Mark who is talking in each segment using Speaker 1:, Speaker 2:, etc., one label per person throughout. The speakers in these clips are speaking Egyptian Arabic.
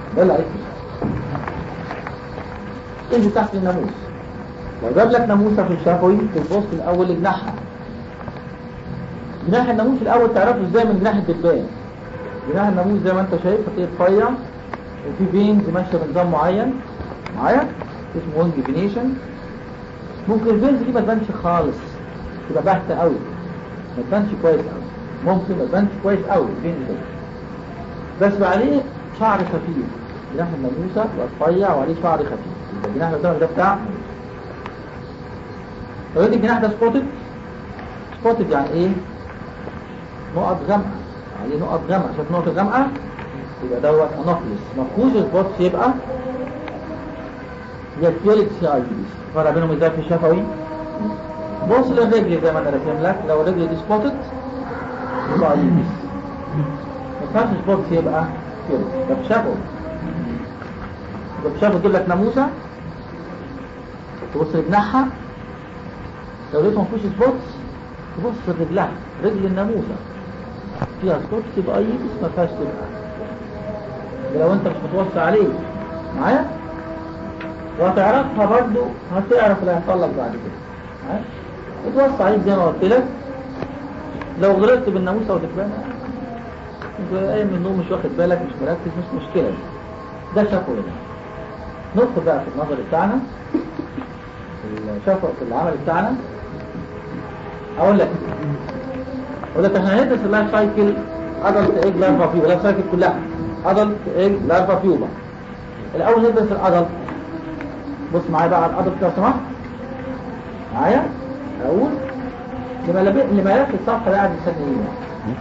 Speaker 1: ده اللي عرفته انزل تحت الناموس لو جاب لك ناموسة في الشفوي تبص الأول لجناحها جناح الناموس الأول تعرفه ازاي من جناح الدبان جناح الناموس زي ما انت شايف هتلاقيه رفيع وفي فينز ماشية بنظام معين معايا اسمه وينج فينيشن ممكن الفينز دي ما تبانش خالص تبقى باهتة قوي ما تبانش كويس قوي ممكن ما تبانش كويس قوي الفينز ده بس بقى عليه شعر خفيف جناح الناموسة يبقى رفيع وعليه شعر خفيف يبقى الجناح اللي قدامك ده بتاع لو لقيت الجناح ده سبوتد سبوتد يعني ايه نقط غامقة عليه نقط غامقة شايف نقط غامقة يبقى دوت انوفلس ما فيهوش سبوتس يبقى هي الفيوليك سي اي بي فرق بينهم ازاي في الشفوي بص للرجل زي ما انا راسم لك لو الرجل دي سبوتد يبقى اي بي ما ينفعش سبوتس يبقى فيوليك ده في شفوي يبقى في شفوي تجيب لك ناموسة تبص لجناحها لو لقيت مفيش سبوتس تبص لرجلها رجل الناموسة فيها سبوتس يبقى اي بس ما فيهاش تبقى ده لو انت مش متوصي عليه معايا وهتعرفها برضو هتعرف اللي هيحصل لك بعد كده معايا اتوصي عليك زي ما قلت لك لو غلطت بالناموسة وتكبانة قايم من النوم مش واخد بالك مش مركز مش مشكلة ده شافه ده ندخل بقى في النظر بتاعنا الشفق في العمل بتاعنا اقول لك اقول لك احنا هندرس اللايف سايكل ادلت ايج لارفا فيوبا اللايف سايكل كلها ادلت ايج لارفا فيوبا الاول ندرس الادلت بص معايا بقى على الادلت لو سمحت معايا اقول لما لف الصفحه ده قاعد مستني ايه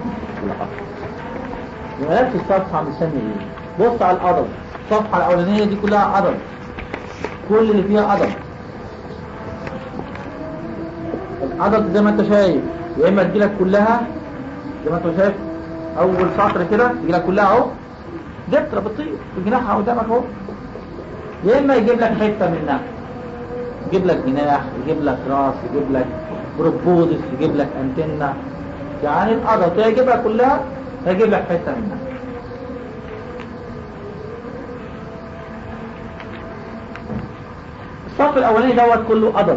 Speaker 1: لما لف الصفحه مستني ايه بص على الادلت الصفحه الاولانيه دي كلها ادلت كل اللي فيها ادلت العضل زي ما انت شايف يا اما تجيلك كلها زي ما انت شايف اول سطر كده تجيلك كلها اهو جترة بتطير بجناحها قدامك اهو يا اما يجيب لك حتة منها يجيب لك جناح يجيب لك راس يجيب لك بروبودس يجيب لك انتنة يعني العضل يجيبها كلها يجيب لك حتة منها الصف الاولاني دوت كله عضل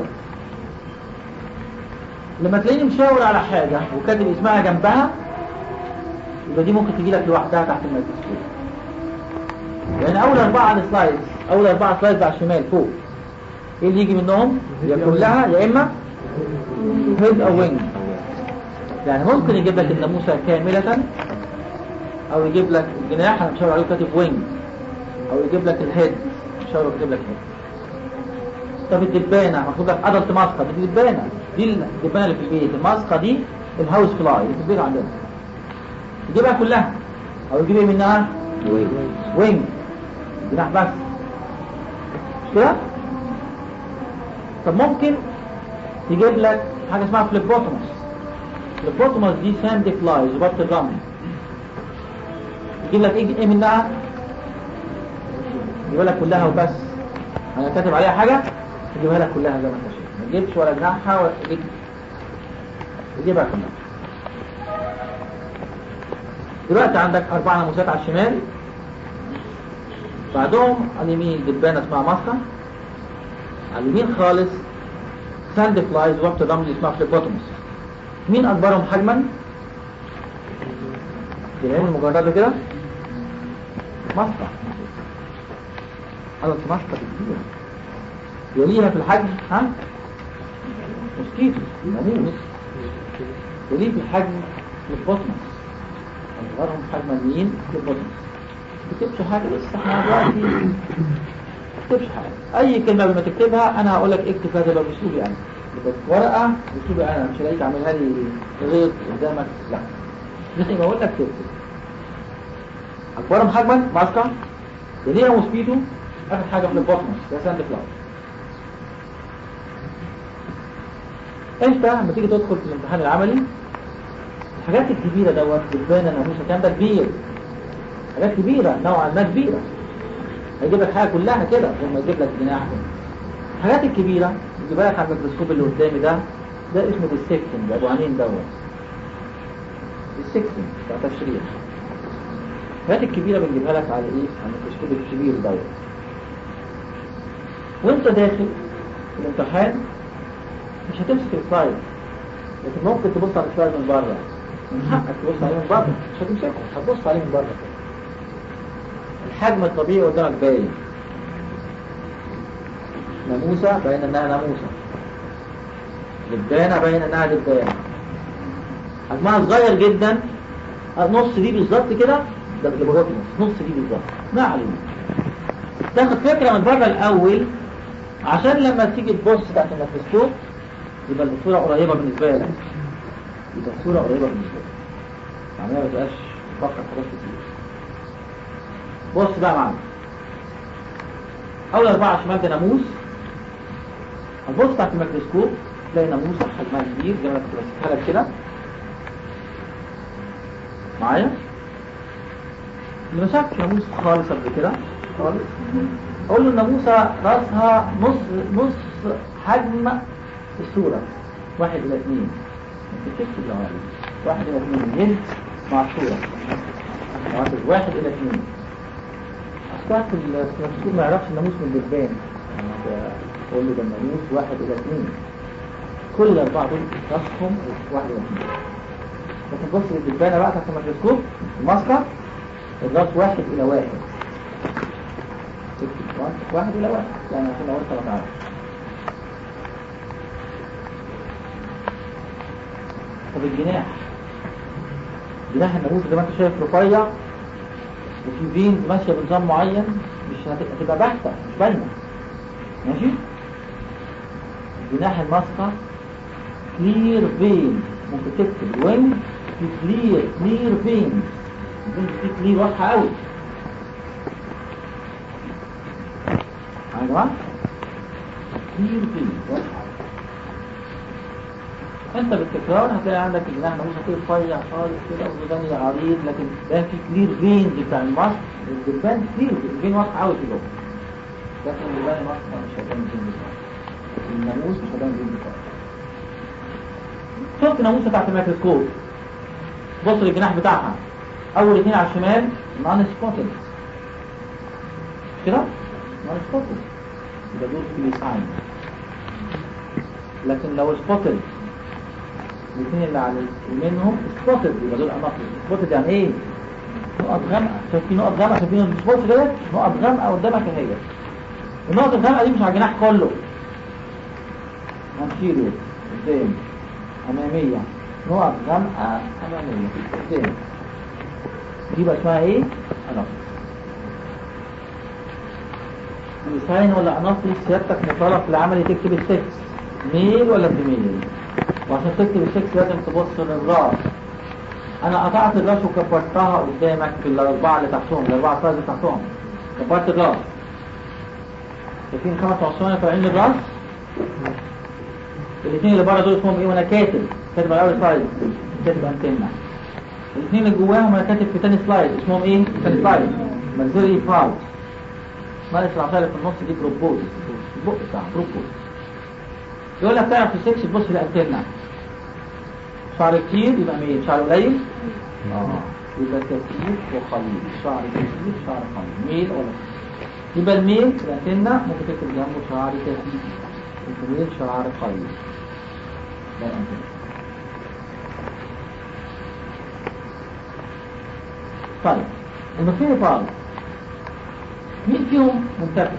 Speaker 1: لما تلاقيني مشاور على حاجة وكاتب اسمها جنبها يبقى دي ممكن تجي لك لوحدها تحت الميكروسكوب لان اول اربعة على السلايدز اول اربعة سلايدز على الشمال فوق ايه اللي يجي منهم يا كلها يا اما هيد او وينج يعني ممكن يجيب لك الناموسة كاملة او يجيب لك الجناح انا مشاور عليه كاتب وينج او يجيب لك الهيد مشاور يجيب لك هيد طب الدبانة مكتوب لك ادلت ماسكة دي الدبانة دي الدبانة اللي في البيت الماسكة دي الهاوس فلاي اللي في البيت عندنا تجيبها كلها او تجيب منها وينج جناح بس مش كده طب ممكن يجيب لك حاجة اسمها فليبوتوموس فليبوتوموس دي ساند فلاي زبابة الرمل يجيب لك ايه ايه منها يجيب لك كلها وبس انا كاتب عليها حاجة يجيبها لك كلها زي ما انت شايف ما تجيبش ولا جناحها ولا تجيب يجيبها كلها دلوقتي عندك أربع ناموسات على الشمال بعدهم على اليمين دبانة اسمها ماسكا على اليمين خالص ساند فلايز وقت الرمل اسمها فليبوتوموس مين أكبرهم حجما؟ بالعين المجرد كده ماسكا هذا ماسكا كبيرة يليها في الحجم ها موسكيتو ناموس يليه في الحجم فليبوتوموس أصغرهم حجما مين فليبوتوموس تكتبش حاجة بس احنا دلوقتي ما تكتبش حاجة أي كلمة قبل ما تكتبها أنا هقول لك اكتب هذا لو بأسلوبي أنا يبقى ورقة بأسلوبي أنا مش هلاقيك أعملها لي غير قدامك لا مثل ما أقول لك تكتب أكبرهم حجما ماسكا يليها موسكيتو آخر حاجة في البوتموس ده ساند فلاور أنت لما تيجي تدخل في الامتحان العملي الحاجات الكبيرة دوت بتبان ناموسة الكلام ده كبير حاجات كبيرة نوعا ما كبيرة هيجيب لك حاجة كلها كده ثم يجيب لك جناح الحاجات الكبيرة يجيبها لك على الميكروسكوب اللي قدامي ده ده اسمه ديسكشن ده ابو عينين دوت ديسكشن بتاع تشريح الحاجات الكبيرة بنجيبها لك على ايه على الميكروسكوب الكبير دوت وانت داخل الامتحان مش هتمسك السلايد لكن ممكن تبص على السلايد من بره من حقك تبص عليه من بره مش هتمسكه هتبص عليه من بره الحجم الطبيعي قدامك باين ناموسة باين انها ناموسة دبانة باين انها دبانة حجمها صغير جدا نص دي بالظبط كده ده بالبروتنس نص دي بالظبط ما علينا تاخد فكرة من بره الاول عشان لما تيجي تبص تحت الميكروسكوب يبقى الصورة قريبة بالنسبة لك يبقى الصورة قريبة بالنسبة لك يعني ما تبقاش تفكر حاجات كتير بص بقى معانا أول أربعة شمال ده ناموس هتبص تحت الميكروسكوب تلاقي ناموسة حجمها كبير زي ما كنت ماسكها لك كده معايا اللي ما شافش ناموس خالص قبل كده خالص اقول له الناموسة راسها نص نص حجم الصورة واحد الى اثنين انت تكتب لو عايز واحد الى اثنين جلد مع الصورة معدل واحد الى اثنين اصلا في المكتوب ما يعرفش الناموس من الدبان اقول له ده الناموس واحد الى اثنين كل اربعة دول راسهم واحد الى اثنين لكن بص للدبانة بقى تحت الميكروسكوب الماسكة الراس واحد الى واحد تكتب واحد الى واحد يعني عشان لو انت ما تعرفش طب الجناح جناح الناموس زي ما انت شايف رفيع وفي فينز ماشيه بنظام معين مش هتبقى باحته مش باينه ماشي جناح المسقى كلير فين ممكن تكتب وين في كلير كلير فين في كلير واضحه قوي ايوه كلير فين واضحه انت بالتكرار هتلاقي عندك الجناح ناموس هتلاقي رفيع خالص كده وزداني عريض لكن ده في كلير فينز بتاع المصر الدبان كلير فين واضحه قوي كده لكن الدبان المصر مش هتبان فين بتاعه الناموس مش هتبان فين بتاعه شفت ناموسه تحت الميكروسكوب بص للجناح بتاعها اول اثنين على الشمال نون سبوتد كده نون سبوتد يبقى دول فيليساين لكن لو سبوتد الاثنين اللي على منهم سبوتد يبقى دول اناقل سبوتد يعني ايه نقط غامقه شايفين نقط غامقه شايفين السبوت ديت نقط غامقه قدامك اهي النقط الغامقه دي مش على الجناح كله انتيريور قدام اماميه نقط غامقه اماميه قدام دي بقى اسمها ايه اناقل لساين ولا اناقل سيادتك مطالب في العمل تكتب السكس ميل ولا فيميل وعشان تكتب السكس لازم تبص للراس انا قطعت الراس وكبرتها قدامك في الاربعه اللي تحتهم الاربعه سلايز اللي تحتهم كبرت الراس شايفين خمس عصيان طالعين للراس الاثنين اللي بره دول اسمهم ايه وانا كاتب كاتب على اول سلايد كاتب انتنا الاثنين اللي جواهم انا كاتب في تاني سلايد اسمهم ايه تاني سلايد مازوري فاوت ناقص العصايه اللي في النص دي بروبوز البق بتاع بروبوز يقول لك تعرف في السكس تبص للانتنا شعر كتير يبقى مين شعر قليل اه يبقى كثير وقليل شعر كثير شعر قليل ميل ولا يبقى الميل الانتنا ممكن تكتب جنبه شعر كثير الفميل شعر قليل ده الانتنا طيب المسير فاضل مين فيهم منتفع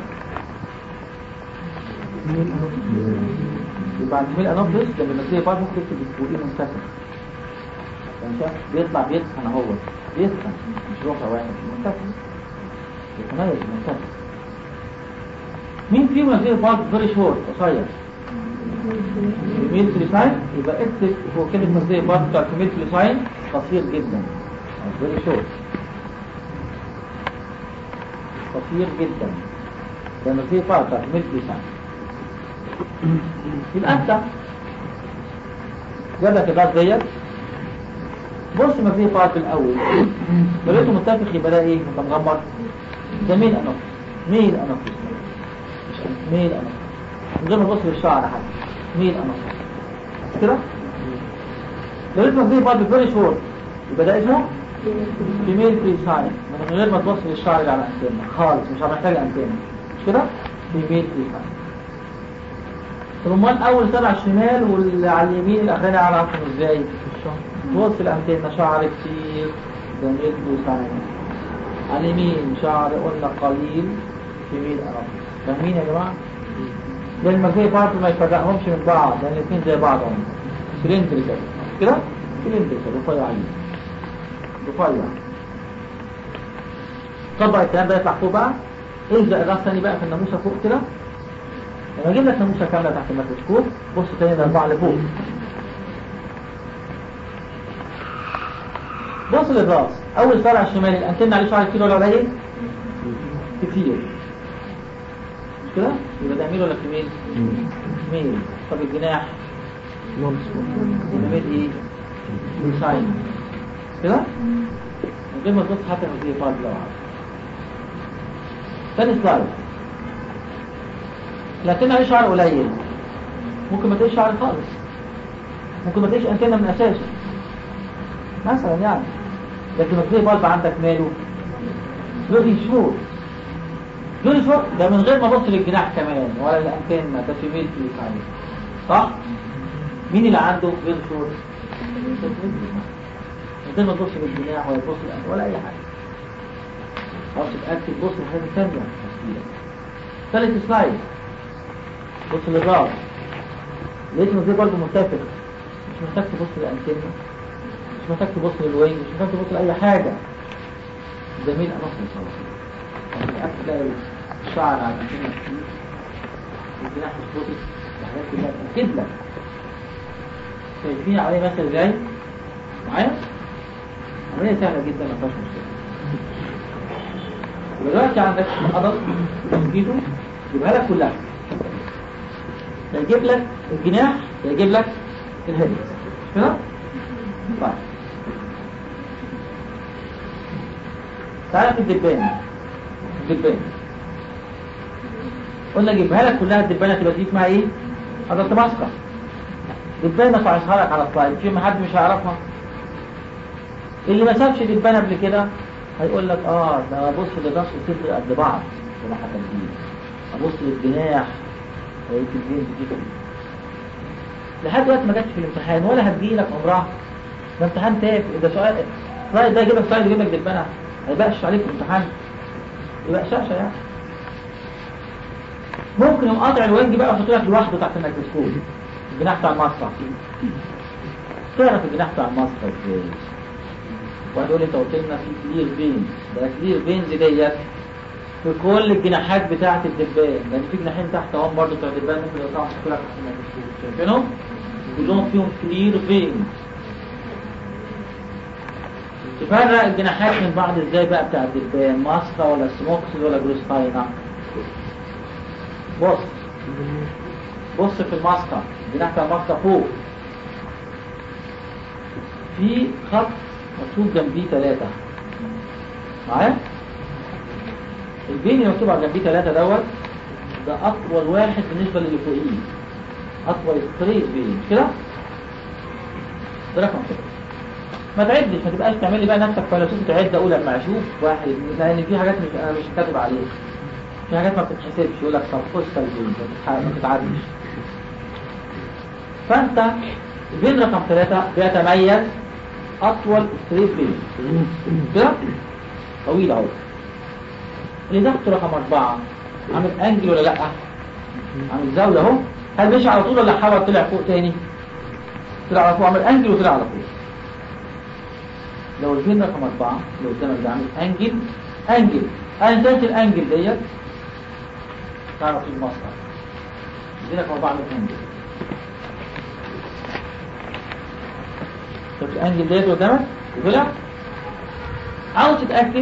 Speaker 1: يبقى عند ميل انوبلس لما المسيح فاضل ممكن تكتب فوقيه منتفع يعني شايف بيطلع بيسخن اهو بيسخن مش رفع واحد منتفع يتميز منتفع مين فيهم المسيح فاضل فيري شورت قصير ميل فليساين يبقى اكتب فوق كلمة مسيح فاضل بتاع ميل فليساين قصير جدا فيري شورت قصير جدا لأنه في فرق مثل لسان يبقى أنت جاب لك الراس ديت بص ما فيه فرق الأول لقيته متفق يبقى ده إيه؟ أنت مغمر ده ميل أنفس ميل أنفس ميل أنفس من غير ما تبص للشعر حتى ميل أنفس كده؟ لقيته ما فيه فرق فيري شورت يبقى ده اسمه فيميل فري ساين ومن غير ما توصل الشعر اللي على الانتنه خالص مش محتاج انتنه مش كده في ميل فيها امال اول سبع شمال واللي على اليمين الاخراني اعرفهم ازاي توصل الانتنه شعر كتير جميل وسعيد على اليمين شعر قلنا قليل في ميل اقرب فاهمين يا جماعه لان المزايا برضه ما يفرقهمش من بعض لان الاثنين زي بعض هم سلندريكال كده سلندريكال رفيعين رفيع طبق الكلام ده يطلع فوق بقى الزق الراس تاني بقى في الناموسه فوق كده لما اجيب لك ناموسه كامله تحت الميكروسكوب بص تاني الاربعه اللي فوق بص للراس اول فرع الشمالي الانتن عليه شعر كتير ولا قليل كتير مش كده يبقى ده ميل ولا فيميل ميل طب الجناح يبقى ميل ايه ساين كده من غير ما تبص حتى في زي فاضل لو عارف ثاني سلايد الانتن عليه شعر قليل ممكن ما تلاقيش شعر خالص ممكن ما تلاقيش انتنه من اساسه مثلا يعني لكن الزي بلب عندك ماله لوني شور لوني شور ده من غير ما ابص للجناح كمان ولا الانتنه ده في ميل في عليه صح مين اللي عنده لوني شور من غير ما تبص للجناح ولا تبص للأنتنة ولا اي حاجه خلاص تتاكد بص لحاجه ثانيه ثالث سلايد بص للراس لقيت ان الزي بلب منتفخ مش محتاج تبص للانتنه مش محتاج تبص للوين مش محتاج تبص لأي حاجة جميل أنصر صلاة يعني تلاقي الشعر على الأنتنة كتير الجناح الصوتي الحاجات كلها تأكد لك شايفين عليه مثل ازاي؟ معايا؟ عملية سهلة جدا ما فيهاش مشكلة دلوقتي عندك عضل تسجيله يجيبها لك كلها يجيب لك الجناح يجيب لك الهيد مش كده؟ طيب تعالى في الدبان الدبان قلنا جيبها لك كلها الدبانه تبقى دي اسمها ايه؟ عضلة ماسكة دبانة فعشها لك على السلايد في حد مش هيعرفها اللي ما سابش دبانة قبل كده هيقول لك اه ده ابص للراس وصدر قد بعض زي ما حكى الدين ابص للجناح لقيت الدين دي لحد دلوقتي ما جاتش في الامتحان ولا هتجيلك عمرها ده امتحان تافه ده سؤال سلايد ده يجيب لك سلايد يجيب لك دبانه ما يبقاش عليك في الامتحان يبقى شاشه يعني ممكن يقوم قاطع الوينج بقى ويحط لك لوحده تحت الميكروسكوب الجناح بتاع المسرح تعرف الجناح بتاع المسرح ازاي واحد يقول لي انت قلت لنا في كلير فينز ده كلير فينز ديت في كل الجناحات بتاعه الدبان لان في جناحين تحت اهم برضه بتوع الدبان ممكن يقطعوا يحطوا لك تحت الميكروسكوب شايفينهم؟ كلهم فيهم كلير فينز تفرق الجناحات من بعض ازاي بقى بتاع الدبان ماسكا ولا سموكس ولا جلوستاينا بص بص في الماسكا الجناح بتاع الماسكا فوق في خط مكتوب جنبيه ثلاثة معايا البين اللي مكتوب على جنبيه ثلاثة دوت ده أطول واحد بالنسبة للي فوقيه أطول ستريت بين كده ده رقم كده ما تعدش ما تبقاش تعمل لي بقى نفسك فيلسوف تعد اقول لما اشوف واحد لان في حاجات مش انا مش كاتب عليها في حاجات ما بتتحسبش يقول لك طب خش تلفزيون ما تتعدش فانت البين رقم ثلاثة بيتميز اطول ستريت بين كده طويل اهو اللي تحت رقم أربعة عامل انجل ولا لا عامل زاوية اهو هل مشي على طول ولا حاول طلع فوق تاني طلع على فوق عامل انجل وطلع على فوق لو الفين رقم أربعة لو قدامك ده عامل أنجل أنجل أنا تنسى الأنجل ديت تعرف المصدر دي رقم أربعة عامل أنجل شفت الأنجل ديت قدامك طلع عاوز تتأكد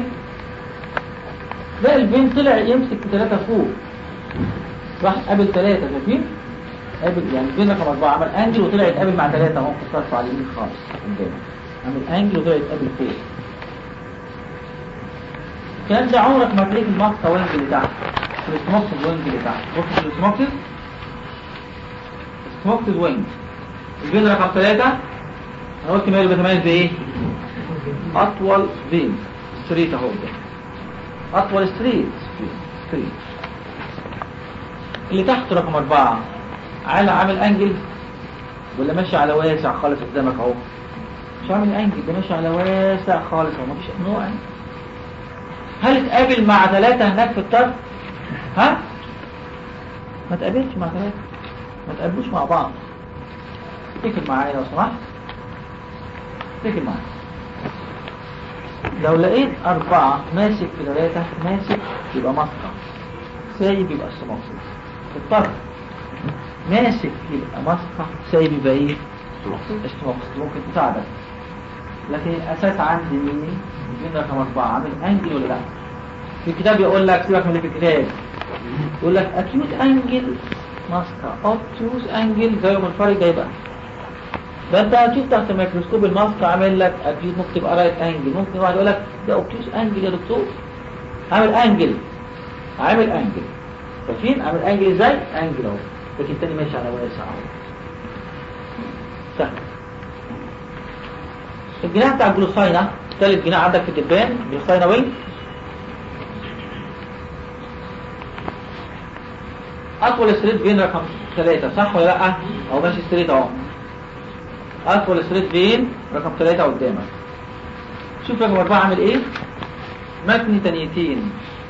Speaker 1: لا الفين طلع يمسك ثلاثة فوق راح قابل ثلاثة شايفين؟ قابل يعني الفين رقم أربعة عمل أنجل وطلع يتقابل مع ثلاثة اهو كسرت على اليمين خالص قدامك عامل انجل وطلع يتقابل فوق الكلام ده عمرك ما تلاقيه في الماسكا وينج اللي تحت في السموكس وينج اللي تحت بص في السموكس السموكس وينج الفين رقم ثلاثة انا قلت ماله بيتميز بايه؟ اطول فين ستريت اهو ده اطول ستريت ستريت اللي تحت رقم اربعة عامل عامل انجل ولا ماشي على واسع خالص قدامك اهو مش عامل انجل ده ماشي على واسع خالص اهو مفيش نوع هل اتقابل مع ثلاثة هناك في الطرف ها ما تقابلش مع ثلاثة ما تقابلوش مع بعض افتكر معايا لو سمحت افتكر معايا لو لقيت أربعة ماسك في ثلاثة ماسك يبقى مسقط سايب يبقى السماصل في الطرف ماسك يبقى مسقط سايب يبقى ايه السماصل ممكن تساعدك لكن الأساس عندي مين مين رقم أربعة عامل أنجل ولا لا في الكتاب يقول لك سيبك من اللي في الكتاب يقول لك acute angle ماسكة obtuse angle زي ما الفرق ده يبقى ده انت هتشوف تحت الميكروسكوب الماسكة عامل لك acute ممكن تبقى رايت انجل ممكن واحد يقول لك ده obtuse angle يا دكتور عامل انجل عامل انجل فاكرين عامل انجل ازاي انجل اهو لكن التاني ماشي على واسع اهو سهل الجناح بتاع الجلوساينا ثالث جناح عندك في الدبان جلوساينا وينج اطول ستريت فين رقم ثلاثة صح ولا لا او ماشي ستريت اهو اطول ستريت فين رقم ثلاثة قدامك شوف رقم اربعة عامل ايه متن تانيتين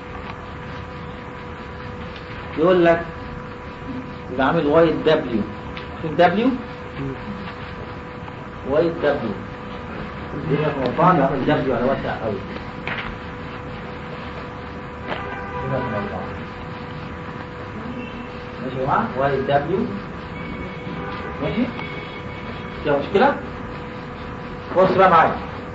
Speaker 1: يقول لك يبقى عامل وايت دبليو شوف دبليو وايت دبليو دي رقم اربعة عامل دبليو على واسع قوي دي رقم اربعة ماشي يا جماعه واي دبليو ماشي فيها مشكله بص بقى معايا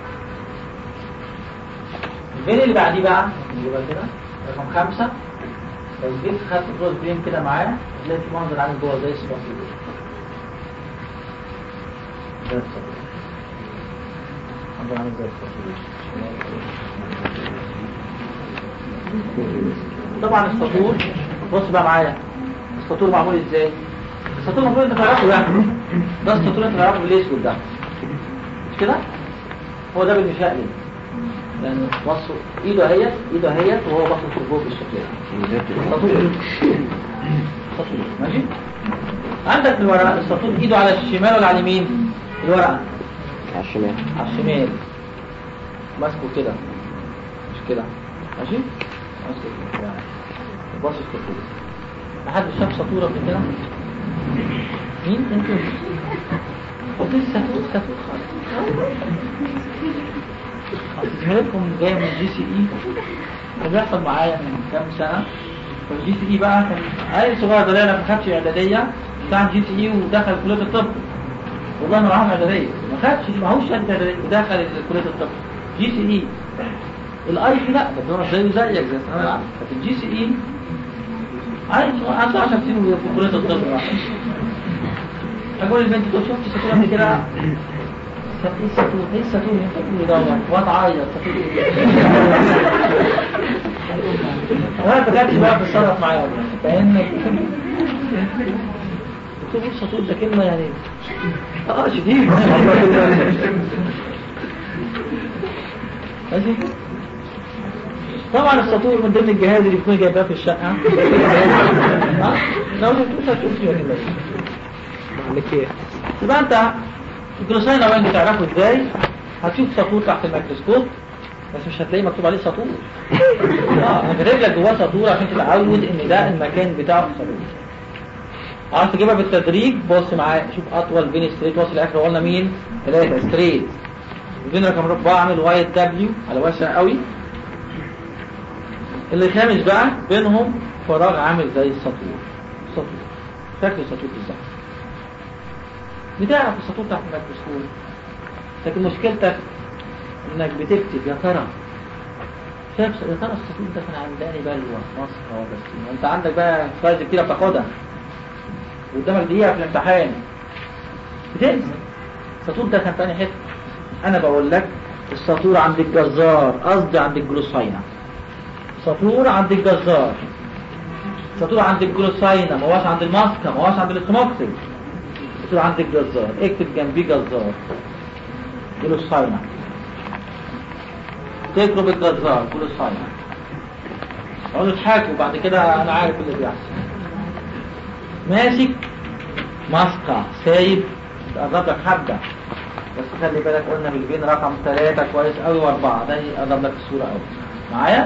Speaker 1: الفين اللي بعديه بقى نجيبها كده رقم خمسة لو جيت خدت كروس بين كده معايا هتلاقي في منظر عامل جوه زي السباق كده ده السباق منظر عامل زي السباق طبعا السطور بص بقى معايا السطور معمول ازاي السطور المفروض انت تعرفه يعني ده السطور انت تعرفه بالاسود ده مش كده هو ده بالمشقلب لان بصوا ايده اهيت ايده اهيت وهو باصص في فوق بالشكل ده السطور السطور ماشي عندك في الورقه السطور ايده على الشمال ولا على اليمين الورقه
Speaker 2: على الشمال
Speaker 1: على الشمال ماسكه كده مش كده ماشي ماسكه كده باصص في فوق لحد شاف سطورة قبل كده مين انتوا قلت السطور سطور خالص زميلتكم جاي من الجي سي اي كان بيحصل معايا من كام سنة فالجي سي اي بقى كان عيل صغير ده ما خدش اعدادية بتاع الجي سي اي ودخل كلية الطب والله ما راح اعدادية ما خدش ما هوش خد اعدادية ودخل كلية الطب جي سي اي الاي في لا ده هو زيه زيك زي الثانوية العامة ففي الجي سي اي عايز عنده 10 سنين وهي في كلية الطب اقول البنت تقول شفت سطور قبل كده ايه السطور ايه السطور اللي انت بتقوله دوت واتعيط سطور ايه وانا ما كانش بقى بتصرف معايا والله فاهمك تقول السطور ده كلمة يعني اه شديد ماشي طبعا السطور من ضمن الجهاز اللي بتكون جايباه في الشقة ها؟ لو شفتوش هتقول فيها كده
Speaker 2: لك ايه
Speaker 1: يبقى انت الجلوسين اوان تعرفه ازاي هتشوف سطور تحت الميكروسكوب بس مش هتلاقي مكتوب عليه سطور اه انا كاتب لك جواه سطور عشان تتعود ان ده المكان بتاعه في سطور عايز تجيبها بالتدريج بص معايا شوف اطول بين ستريت وصل الاخر قلنا مين ثلاثة ستريت البين رقم ربع عامل وايت دبليو على واسع قوي اللي خامس بقى بينهم فراغ عامل زي السطور سطور شكل السطور بالظبط بتعرف السطور تحت الميكروسكوب لكن مشكلتك انك بتكتب يا ترى شايف يا ترى السطور ده كان عنداني بلوى مصر هو بس وانت عندك بقى سلايدز كتير بتاخدها قدامك دقيقة في الامتحان بتنسى السطور ده كان تاني حته انا بقول لك السطور عند الجزار قصدي عند الجلوساينا سطور عند الجزار سطور عند الجلوساينا ما هوش عند الماسكة ما هوش عند الاستموكسل سطور عند الجزار اكتب جنبيه جزار جلوساينا تكتب الجزار جلوساينا يقعدوا يضحكوا وبعد كده انا عارف اللي بيحصل ماسك مسقع سايب تقرب لك حبه بس خلي بالك قلنا بالبين رقم ثلاثة كويس قوي واربعة ده يقرب لك الصورة قوي معايا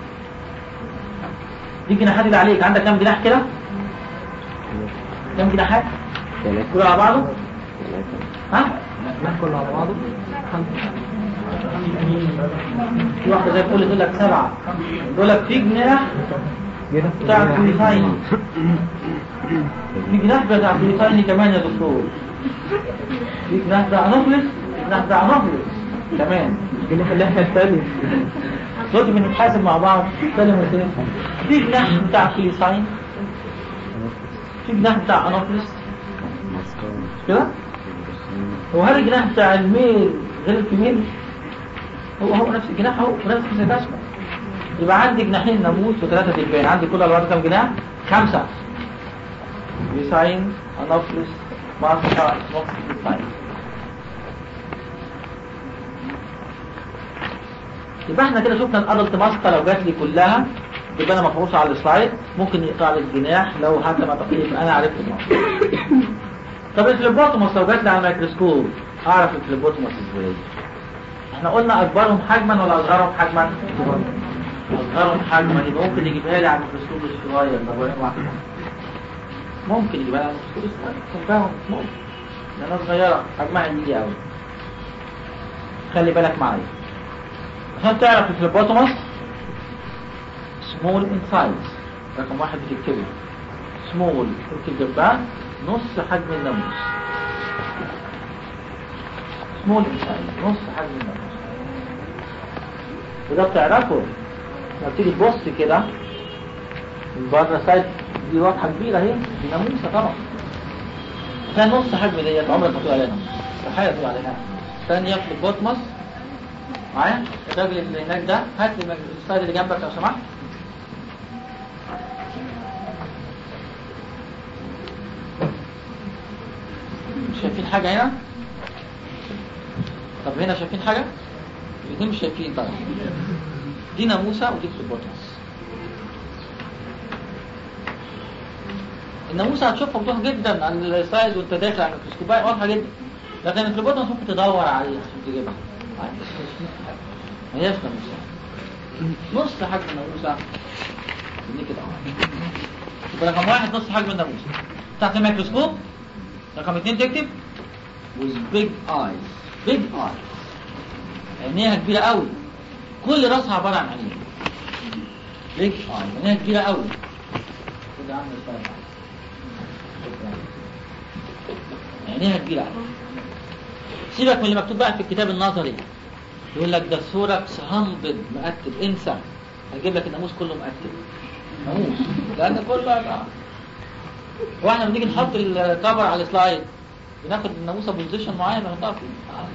Speaker 1: دي جناحات اللي عليك عندك كام جناح كده كام جناحات
Speaker 2: ثلاثة
Speaker 1: كله على بعضه
Speaker 2: ثلاثة
Speaker 1: ها
Speaker 2: كله على بعضه
Speaker 1: في واحدة زي الفل تقول لك سبعة يقول لك في جناح بتاع الكويتايني في جناح بتاع الكويتايني كمان يا دكتور في جناح بتاع انوفلس في جناح بتاع انوفلس كمان
Speaker 2: جناح الناحية الثانية
Speaker 1: دلوقتي بنتحاسب مع بعض سلم وسلم في جناح بتاع كويتاين في جناح بتاع انوفلس مش كده هو هل الجناح بتاع الميل غير الفيميل هو هو نفس الجناح هو نفس التشبه يبقى عندي جناحين ناموس وثلاثة دبان عندي كل على بعض كام جناح؟ خمسة بيساين انوفلس ماسكا سموك بيساين يبقى احنا كده شفنا الادلت ماسكا لو جات لي كلها يبقى انا مفروض على السلايد ممكن يقطع لي الجناح لو حتى ما تقيل يبقى انا عرفت الموضوع طب الفليبوتوموس لو جات لي على الميكروسكوب اعرف الفليبوتوموس ازاي احنا قلنا اكبرهم حجما ولا اصغرهم حجما اصغرهم حجما يبقى ممكن يجيبها لي على الميكروسكوب الصغير طب وين واحد ممكن يجيبها لي على الميكروسكوب الصغير تنفعهم ممكن لانها صغيره حجمها يجي قوي خلي بالك معايا عشان تعرف الفليبوتوموس سمول ان سايز رقم واحد بتكتبه سمول اكتب جنبها نص حجم الناموس سمول ان سايز نص حجم الناموس وده بتعرفه لما تيجي تبص كده من بره سايد دي واضحه كبيره اهي دي ناموسه طبعا عشان نص حجم ديت عمرك ما تقول عليها ناموس استحاله تقول عليها ثانيه في البوتموس معايا الراجل اللي هناك ده هات لي السلايد اللي جنبك لو سمحت مش شايفين حاجة هنا طب هنا شايفين حاجة الاثنين مش شايفين طبعا دي ناموسة ودي فلوبوتموس الناموسة هتشوفها واضحة جدا على السلايد وانت داخل على الميكروسكوب واضحة جدا لكن الفلوبوتموس ممكن تدور عليها عشان تجيبها ما هياش ناموسة نص حجم الناموسة دي كده اهو يبقى رقم واحد نص حجم الناموسة تحت الميكروسكوب رقم اثنين تكتب with big eyes big eyes عينيها كبيرة قوي كل راسها عبارة عن عينين big eyes عينيها كبيرة قوي كده عامل ازاي عينيها كبيرة قوي سيبك من اللي مكتوب بقى في الكتاب النظري يقول لك ده الثوركس هنبض مقتب انسى هجيب لك الناموس كله مقتب ناموس لان كله بقى واحنا بنيجي نحط الكفر على السلايد بناخد الناموسه بوزيشن معين ونحطها فيه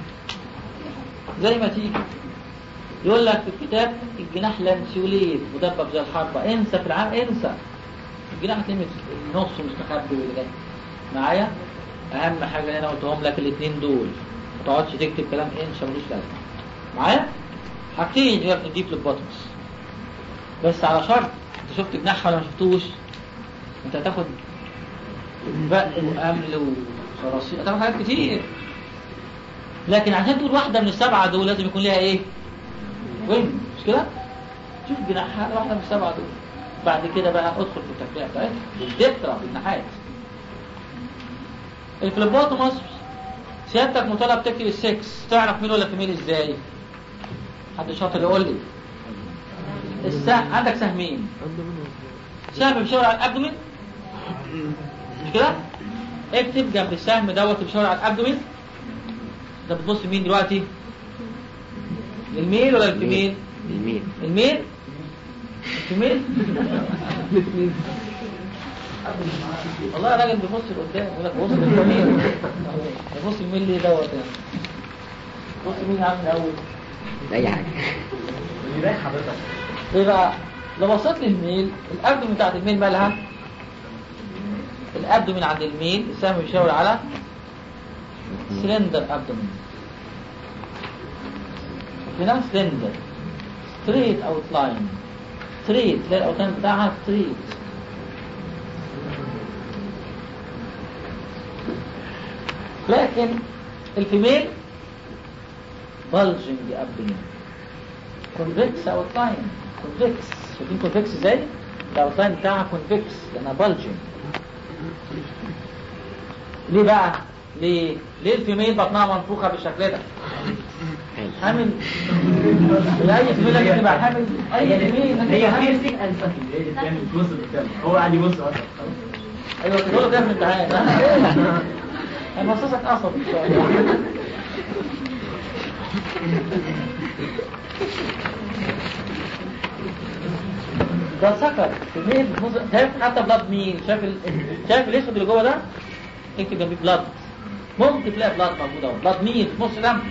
Speaker 1: زي ما تيجي يقول لك في الكتاب الجناح لانسيوليت مدبب زي الحربة انسى في العام انسى الجناح هتلاقيه نص مستخبي واللي جاي معايا اهم حاجه هنا قلتهم لك الاثنين دول ما تقعدش تكتب كلام انسى ملوش لازمه معايا حاجتين يا ابني دي فلوبوتموس بس على شرط انت شفت جناحها ولا ما شفتوش انت هتاخد بق وامل وصراصير هتاخد حاجات كتير لكن عشان تقول واحدة من السبعة دول لازم يكون ليها ايه وين مش كده شوف جناحها واحدة من السبعة دول بعد كده بقى ادخل في التفريع بتاعتها بالدكترة بالناحيات الفليبوتوموس سيادتك مطالب تكتب السكس تعرف مين ولا فيميل ازاي حد شاطر يقول لي السهم عندك سهمين سهم بيشاور على الابدومين مش كده اكتب جنب السهم دوت بيشاور على الابدومين ده بتبص مين دلوقتي الميل ولا الفيميل
Speaker 2: الميل
Speaker 1: الميل الفيميل والله راجل بيبص لقدام يقول لك بص للفيميل بص الميل ليه دوت يعني بص مين يا عم الاول
Speaker 2: اي حاجة
Speaker 1: يبان حضرتك يبقى لو بصيت للميل الابدومين بتاعت الميل مالها الابدومين عند الميل السهم بيشاور على سلندر ابدومين هنا سلندر ستريت اوت لاين ستريت تلاقي الاوتلاين بتاعها ستريت لكن الفيميل بلجنج ابدومين كونفكس اوتلاين كونفكس شايفين كونفكس ازاي؟ الاوتلاين بتاعها كونفكس لانها بلجنج ليه بقى؟ ليه؟ ليه الفيميل بطنها منفوخه بالشكل ده؟ حامل اي فيميل لازم تبقى حامل اي فيميل لازم
Speaker 3: هي
Speaker 1: تبقى حامل
Speaker 3: فيرسي اند سكند هي اللي بتعمل بص قدام هو قاعد يبص اصلا
Speaker 1: ايوه تقول له كده في الامتحان ها؟ هنوصصك قصب ان شاء الله ده سكر كمية مز- شايف حتى بلاد مين شايف ال... شايف الاسود اللي جوه ده اكتب جنبيه بلاد ممكن تلاقي بلاد موجود اهو بلاد مين في نص دم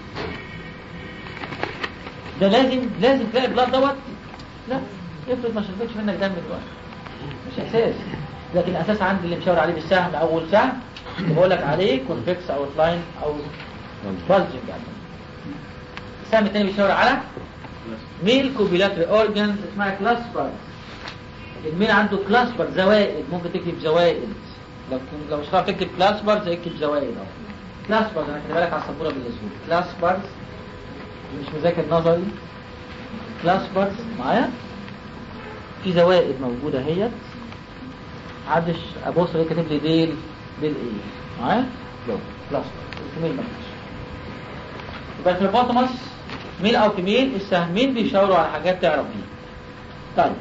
Speaker 1: ده لازم لازم تلاقي بلاد دوت لا افرض ما شربتش منك دم دلوقتي مش اساس لكن الاساس عندي اللي مشاور عليه بالسهم اول سهم اللي بقول لك عليه كونفكس او لاين او بلجنج يعني السهم الثاني بيشاور على ميل كوبيلاتري اورجانز اسمها كلاسبر الميل عنده كلاسبر زوائد ممكن تكتب زوائد لو لو مش هتعرف تكتب كلاسبرز اكتب زوائد اهو كلاسبرز انا كاتبها لك على السبوره بالاسود كلاسبرز مش مذاكر نظري كلاسبرز معايا في زوائد موجوده اهيت محدش ابص ليه كاتب لي ديل ديل ايه معايا لو كلاسبر الفيميل مفيش يبقى الفيبوتوماس ميل او فيميل السهمين بيشاوروا على حاجات تعرف بيها طيب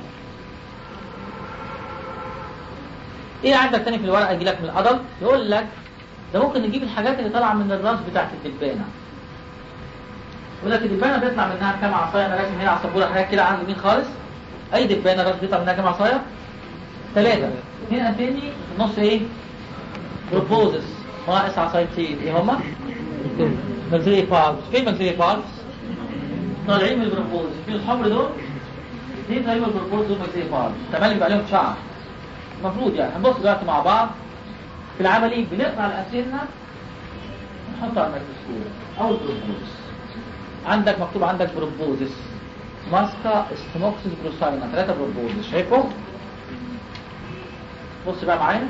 Speaker 1: ايه عندك تاني في الورقه يجي لك من الادلت يقول لك ده ممكن نجيب الحاجات اللي طالعه من الراس بتاعت الدبانه يقول لك الدبانه بيطلع منها كام عصايه انا راسم هنا على السبوره حاجات كده على اليمين خالص اي دبانه راس بيطلع منها كام عصايه ثلاثه اثنين انتني في النص ايه بروبوزس ناقص عصايتين ايه هما ماكسيلي بالز فين ماكسيلي بالز طالعين من البروبوز في الحمر دول اثنين طالعين من البروبوز دول ماكسيلي بالز تمام يبقى عليهم شعر المفروض يعني هنبص دلوقتي مع بعض في العملي بنقطع الاسنه نحطها على الميكروسكوب او البروبوز عندك مكتوب عندك بروبوزس ماسكا استموكسيس بروساينا ثلاثة بروبوزس شايفه؟ بص بقى معايا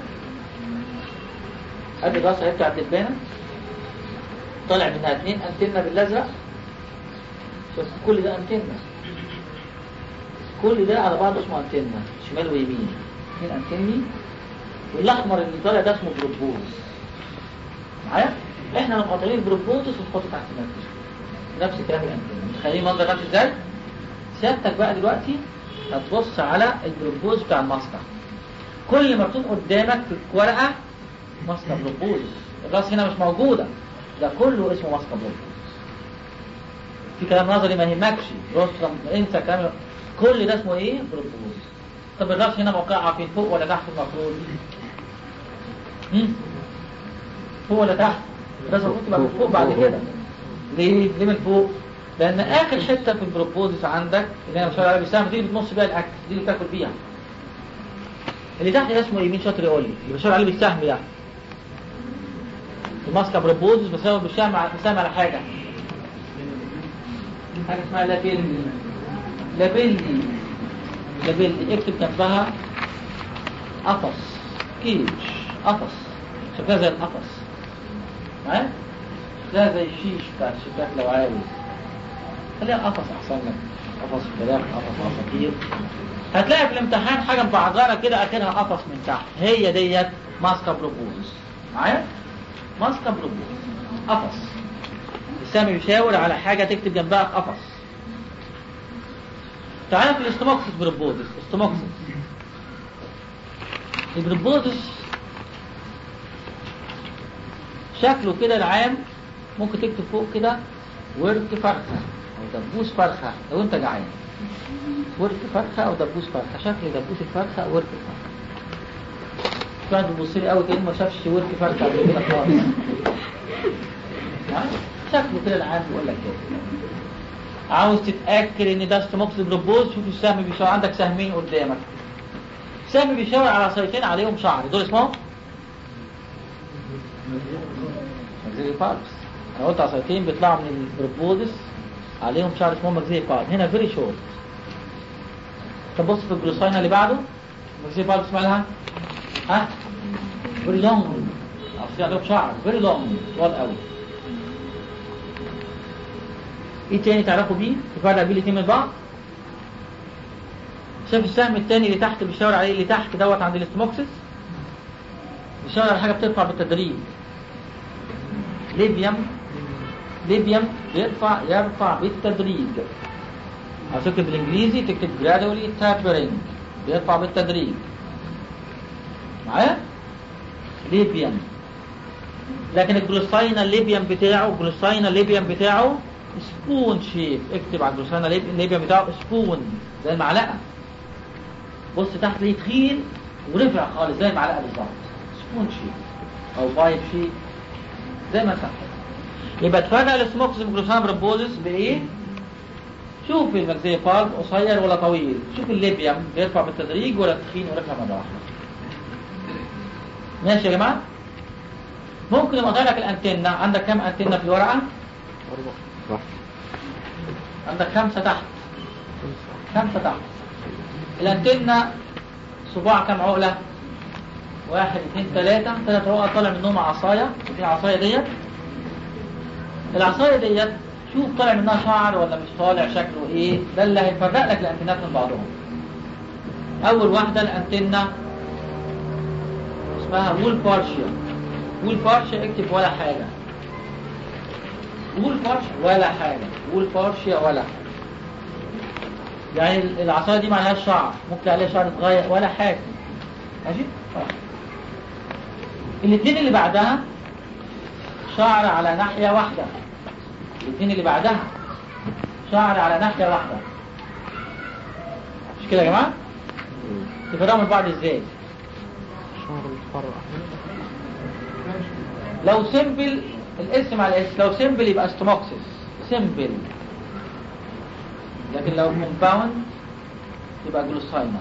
Speaker 1: ادي الراس اهي بتاع الدبانه طالع منها اثنين انتنه بالازرق شوف كل ده انتنه كل ده على بعضه اسمه انتنه شمال ويمين اثنين انتني والاحمر اللي طالع ده اسمه بروبوز معايا احنا مقاطعين بروبوزس ونحطه تحت الميكروسكوب نفس الكلام الانتنه متخيلين المنظر ماشي ازاي سيادتك بقى دلوقتي هتبص على البروبوز بتاع الماسكه كل ما مكتوب قدامك في الورقه ماسكه بروبوز الراس هنا مش موجوده ده كله اسمه ماسكه بروبوز في كلام نظري ما يهمكش روسترم انسى كلام كل ده اسمه ايه بروبوز طب الراس هنا موقعها فين فوق ولا تحت المفروض هم؟ فوق ولا تحت الراس المفروض تبقى من فوق بعد كده ليه ليه من فوق لان اخر حته في البروبوزس عندك اللي انا مش عليها بالسهم دي اللي بتنص بيها الاكل دي اللي بتاكل بيها اللي تحت ده اسمه يمين شاطر يقول لي اللي بشاور عليه بالسهم يعني الماسكه بروبوزس بسبب بالسهم على بالسهم على حاجه حاجه اسمها لابيلي لابيلي لابيلي اكتب جنبها قفص كيج قفص شكلها زي القفص معايا شكلها زي الشيش بتاع الشباك لو عاوز خليها قفص احسن لك قفص فراخ قفص عصافير هتلاقي في الامتحان حاجه مبعضره كده اخرها قفص من تحت هي ديت ماسكه بروبوزس معايا ماسكه بروبوزس قفص السامي بيشاور على حاجه تكتب جنبها قفص تعالى في الاستموكسس بروبوزس استموكسس البروبوزس شكله كده العام ممكن تكتب فوق كده ورك فرخه او دبوس فرخه لو انت جعان ورك فرخه او دبوس فرخه شكل دبوس الفرخه او ورك الفرخه في واحد بيبص لي قوي كده ما شافش ورك فرخه قبل كده خالص معايا؟ شكله كده العام بيقول لك كده عاوز تتاكد ان ده استموكس بروبوز شوف السهم بيشاور عندك سهمين قدامك سهم بيشاور على عصايتين عليهم شعر دول اسمهم مجزري باربس انا قلت عصايتين بيطلعوا من البروبوزس عليهم شعر اسمهم مجزري باربس هنا فيري شورت طب بص في الجلوساينا اللي بعده زي بعض اسمها لها ها فيري لونج اصل عندهم شعر فيري لونج طوال قوي ايه تاني تعرفوا بيه تفرق بيه الاتنين من بعض شايف السهم التاني اللي تحت بيشاور عليه اللي تحت دوت عند الاستموكسس بيشاور على حاجه بترفع بالتدريج ليبيوم ليبيوم بيرفع يرفع بالتدريج على فكرة بالانجليزي تكتب gradually tapering بيرفع بالتدريج معايا ليبيوم لكن الجلوساينا الليبيوم بتاعه الجلوساينا الليبيوم بتاعه سبون شيب اكتب على الجلوساينا الليبيوم بتاعه سبون زي المعلقة بص تحت ليه تخين ورفع خالص زي المعلقة بالظبط سبون شيب او بايب شيب زي ما انت يبقى تفرق السموكس جلوساينا بربوزس بايه؟ شوف المجزية بالب قصير ولا طويل شوف الليبيوم بيرفع بالتدريج ولا تخين ورفع مرة واحدة ماشي يا جماعة ممكن يبقى لك الانتنة عندك كم انتنة في الورقة
Speaker 2: صح
Speaker 1: عندك خمسة تحت خمسة تحت الانتنة صباع كم عقلة واحد اثنين ثلاثة ثلاث عقل طالع منهم عصاية في عصاية ديت العصاية ديت شوف طالع منها شعر ولا مش طالع شكله ايه ده اللي هيفرق لك الانتنات من بعضهم اول واحدة الانتنة اسمها وول بارشيا وول بارشيا اكتب ولا حاجة وول بارشيا ولا حاجة وول بارشيا ولا يعني العصاية دي ما عليهاش شعر ممكن عليها شعر اتغير ولا حاجة ماشي طيب. الاثنين اللي بعدها شعر على ناحية واحدة الاثنين اللي بعدها شعر على ناحية واحدة مش كده يا جماعة تفرقوا من بعض ازاي
Speaker 2: شعر متفرع
Speaker 1: لو سيمبل الاسم على الاسم لو سيمبل يبقى ستوموكسيس سيمبل لكن لو كومباوند يبقى جلوساينا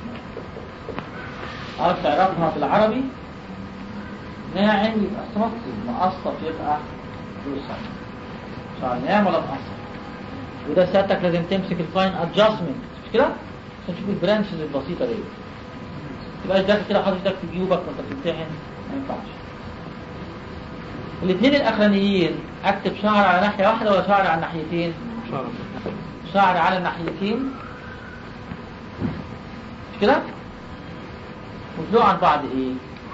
Speaker 1: عارف تعرفها بالعربي ناعم يبقى ستوموكسيس مقصف يبقى جلوساينا شعر ناعم ولا مقصف وده سيادتك لازم تمسك الفاين ادجستمنت مش كده عشان تشوف البرانشز البسيطه دي تبقاش داخل كده حاطط ايدك في جيوبك وانت بتمتحن ما ينفعش الاثنين الاخرانيين اكتب شعر على ناحيه واحده ولا شعر على الناحيتين
Speaker 2: شعر
Speaker 1: شعر على الناحيتين مش كده وطلعوا عن بعض ايه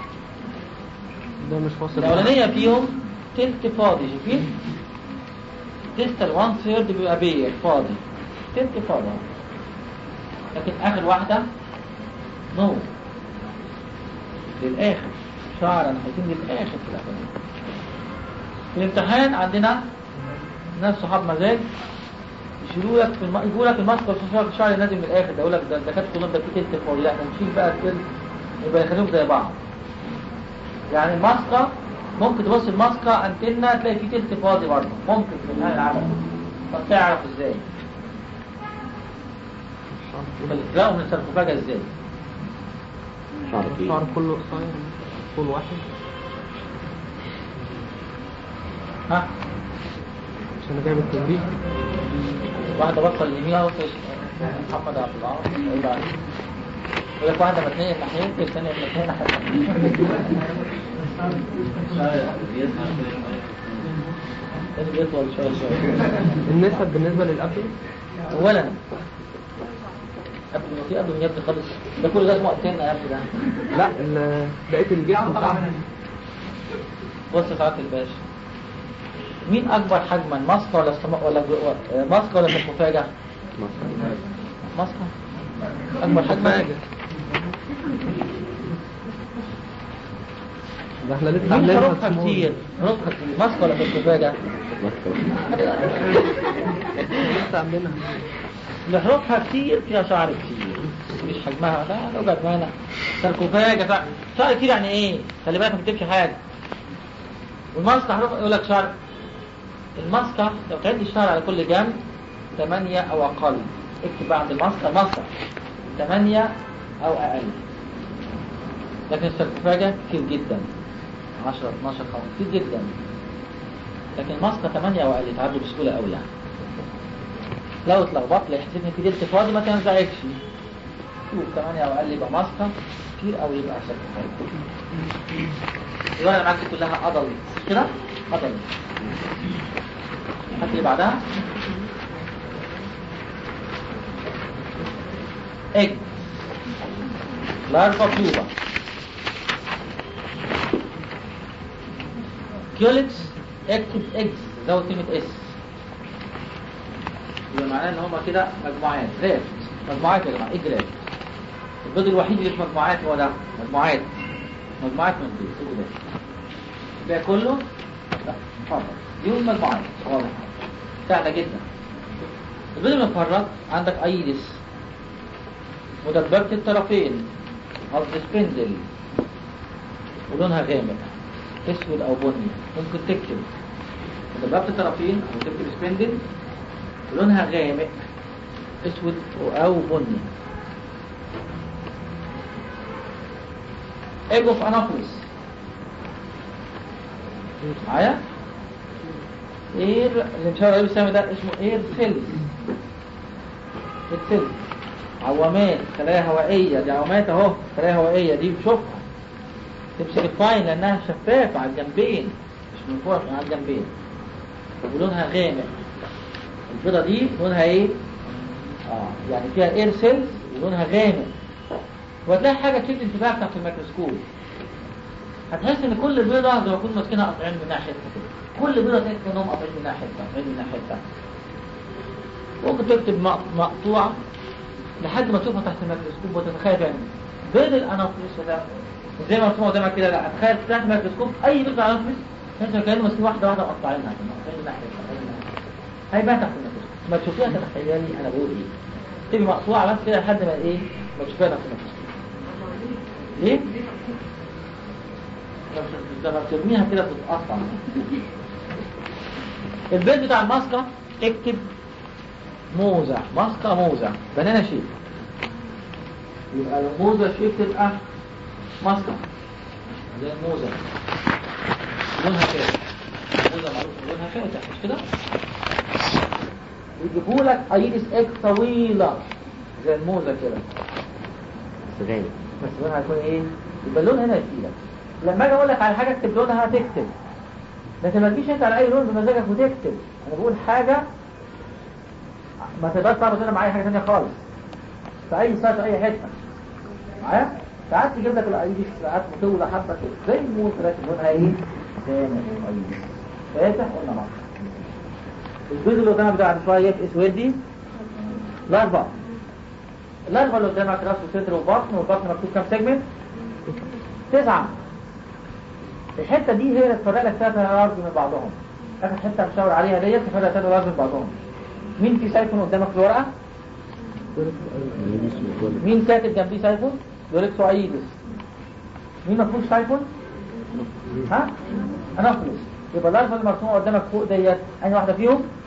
Speaker 2: ده مش فاصل
Speaker 1: الاولانيه فيهم تلت فاضي شايفين ديستال 1 ثيرد بيبقى بير فاضي تلت فاضي لكن اخر واحده نو للاخر شعر على الناحيتين للاخر في الاخرانيه في الامتحان عندنا ناس صحاب مزاج يشيلوا لك في الم... يجيبوا لك الماسك ويشوفوا لك الشعر نازل من الاخر ده يقول لك ده ده كانت كلهم ده في تلت فاضي لا احنا نشيل بقى التلت يبقى يخليهم زي بعض يعني الماسكه ممكن تبص الماسكه انتنا تلاقي في تلت فاضي برضه ممكن في الامتحان العملي طب تعرف ازاي؟ يبقى تلاقوا من السركوفاجة ازاي؟
Speaker 2: شعر الشعر كله قصير طول واحد
Speaker 1: ها؟
Speaker 2: عشان جايب التدريج
Speaker 1: واحدة بصة اليمين اهو في محمد عبد العاطي يقول لك يقول لك واحدة متنية ناحية الثانية متنية ناحية لازم يطول شوية شوية
Speaker 2: النسب بالنسبة للأبل
Speaker 1: اولا قبل ما في قبل يبدو خالص ده كل ده اسمه قتلنا يا ابني ده
Speaker 2: لا ال- بقية الجسم بتاعها
Speaker 1: بص يا سعاده الباشا مين اكبر حجما ماسكه ولا استم... ولا جو- ماسكه ولا سركوفاجة ماسكه اكبر حجما
Speaker 2: ده احنا لسه
Speaker 1: مين
Speaker 2: عاملينها
Speaker 1: حروفها
Speaker 2: سمول.
Speaker 1: كتير حروفها كتير ماسكه ولا سركوفاجة
Speaker 2: لسه عاملينها
Speaker 1: اللي حروفها كتير فيها شعر كتير مش حجمها لا لو جت هنا سركوفاجة شعر شعر كتير يعني ايه خلي بالك ما تكتبش حاجة والماسكة حروف يقول لك شعر الماسكة لو تعد الشعر على كل جنب ثمانية أو أقل اكتب بقى عند الماسكة الماسكة ثمانية أو أقل لكن السركوفاجة كتير جدا 10 12 15 كتير جدا لكن الماسكة 8 أو أقل يتعدوا بسهولة أوي يعني لو اتلخبطت لو حسيت ان في دلت فاضي ما تنزعجش مكتوب 8 او اقل يبقى ماسكه كتير او يبقى شكل يبقى انا معاك دي كلها ادلت كده ادلت هات اللي بعدها اج لارفا بيوبا كيولكس اكتب اكس زود كلمة اس يبقى معناه ان هما كده مجموعات رافت مجموعات يا جماعة ايه رافت البيض الوحيد اللي في مجموعات هو ده مجموعات مجموعات من البيض ايه ده الباقي كله لا اتفضل دي مجموعات واضح سهلة جدا البيض المفرط عندك ايدس مدبرة الطرفين قصد سبندل ولونها غامق اسود او بني ممكن تكتب مدبرة الطرفين او تكتب سبندل ولونها غامق اسود او بني ايجو في انافلس معايا اير اللي مشاور عليه بالسهم ده اسمه اير سيلز السيلز عوامات خلايا هوائية دي عوامات اهو خلايا هوائية دي بشوفها تمسك الفاين لانها شفافة على الجنبين مش من فوق على الجنبين ولونها غامق البيضة دي لونها ايه؟ اه يعني فيها اير سيلز ولونها غامق وهتلاقي حاجة تشد انتباهك تحت الميكروسكوب هتحس ان كل بيضة زي ما يكون ماسكينها قاطعين منها حتة كده كل بيضة تحس انهم قاطعين منها حتة قاطعين منها حتة ممكن تكتب مق- مقطوعة لحد ما تشوفها تحت الميكروسكوب وتتخيل يعني بيض الانافلس ده زي ما مرسوم قدامك كده لا تخيل تحت الميكروسكوب اي بيض انافلس تحس كانه ماسكين واحده واحده مقطعينها كده مقطعين منها حته مقطعين منها حتة. هيبان تحت الميكروسكوب ما تشوفيها تتخيلي انا بقول ايه تبقي مقطوعه بس كده لحد ما ايه ما تشوفيها تحت الميكروسكوب ليه؟ لما بترميها كده بتتقطع البيت بتاع الماسكة اكتب موزة ماسكة موزة بنانا شيب يبقى الموزة شيب تبقى ماسكة زي الموزة لونها فاتح الموزة معروف لونها فاتح مش كده؟ يجيبوا لك ايدس اك طويلة زي الموزة كده
Speaker 2: بس غالي
Speaker 1: بس لونها هيكون ايه؟ يبقى اللون هنا يفيدك لما اجي اقول لك على حاجه اكتب لونها تكتب لكن ما تجيش انت على اي لون بمزاجك وتكتب انا بقول حاجه ما تقدرش تعرف هنا معايا حاجه ثانيه خالص في اي سايت في اي حته معايا ساعات تجيب لك الايدي ساعات مطوله حبه كده زي الموز لكن لونها ايه؟ غامق ايدي فاتح قلنا مصر الجزء اللي قدامك ده بعد شويه اسود دي لارفا اللارفا اللي قدامك راس وصدر وبطن والبطن مكتوب كام سيجمنت؟ تسعة الحتة دي هي اللي تفرق لك ثلاثة أرض من بعضهم آخر حتة مشاور عليها ديت تفرق ثلاثة أرض من بعضهم مين في سايفون قدامك في الورقة؟ مين كاتب جنبيه سايفون؟ دوريكسوعيدس مين ما فيهوش سايفون؟ ها؟ أنافلس يبقى الأرض اللي مرسومة قدامك فوق ديت أي واحدة فيهم؟